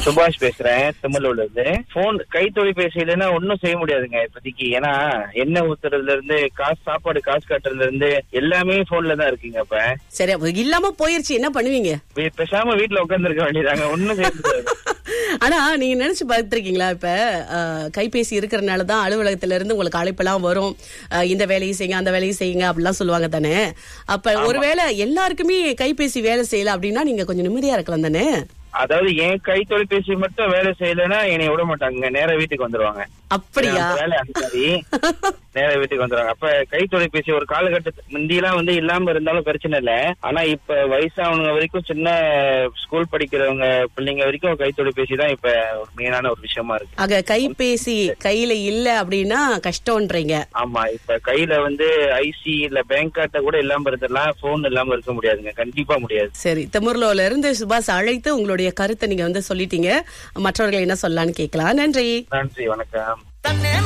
சுபாஷ் பேசுறேன் திருமலூர்ல இருந்து போன் கை தொலைபேசி இல்லைன்னா ஒன்னும் செய்ய முடியாதுங்க இப்போதைக்கு ஏன்னா எண்ணெய் ஊத்துறதுல இருந்து காசு சாப்பாடு காசு கட்டுறதுல இருந்து எல்லாமே போன்ல தான் இருக்குங்க இப்ப சரி அப்ப இல்லாம போயிருச்சு என்ன பண்ணுவீங்க வே- பேசாம வீட்டுல உட்காந்துருக்க வேண்டியதாங்க ஒன்னும் செய்ய முடியாது ஆனா நீங்க நினைச்சு பார்த்திருக்கீங்களா இப்ப அஹ், கைபேசி இருக்கிறனால தான் அலுவலகத்துல இருந்து உங்களுக்கு அழைப்பெல்லாம் வரும் அஹ், இந்த வேலையை செய்யுங்க அந்த வேலையை செய்யுங்க அப்படிலாம் சொல்லுவாங்க தானே அப்ப ஒருவேளை எல்லாருக்குமே கைபேசி வேலை செய்யல அப்படின்னா நீங்க கொஞ்சம் நிம்மதியா இருக்கலாம் தானே அதாவது என் கை தொலைபேசி மட்டும் வேலை செய்யலைன்னா என்னை விட மாட்டாங்க நேரா வீட்டுக்கு வந்துருவாங்க அப்படியா அந்த வேலை அந்த மாதிரி நேரா வீட்டுக்கு வந்துருவாங்க அப்ப கை தொலைபேசி ஒரு காலகட்டத்து முந்தியெல்லாம் வந்து இல்லாம இருந்தாலும் பிரச்சனை இல்ல ஆனா இப்ப வயசானவங்க வரைக்கும் சின்ன ஸ்கூல் படிக்கிறவங்க பிள்ளைங்க வரைக்கும் கை தொலைபேசி தான் இப்ப ஒரு மெயினான ஒரு விஷயமா இருக்கு ஆக கைபேசி கையில இல்ல அப்படின்னா கஷ்டம்ன்றீங்க ஆமா இப்ப கையில வந்து ஐசி இல்ல பேங்க் கார்ட்ட கூட இல்லாம இருந்துடலாம் போன் இல்லாம இருக்க முடியாதுங்க கண்டிப்பா முடியாது சரி தெமுர்லோல இருந்து சுபாஷ் அழைத்து உங்களுடைய கருத்தை நீங்க வந்து சொல்லிட்டீங்க மற்றவர்கள் என்ன சொல்லலாம்னு கேட்கலாம் நன்றி நன்றி வணக்கம்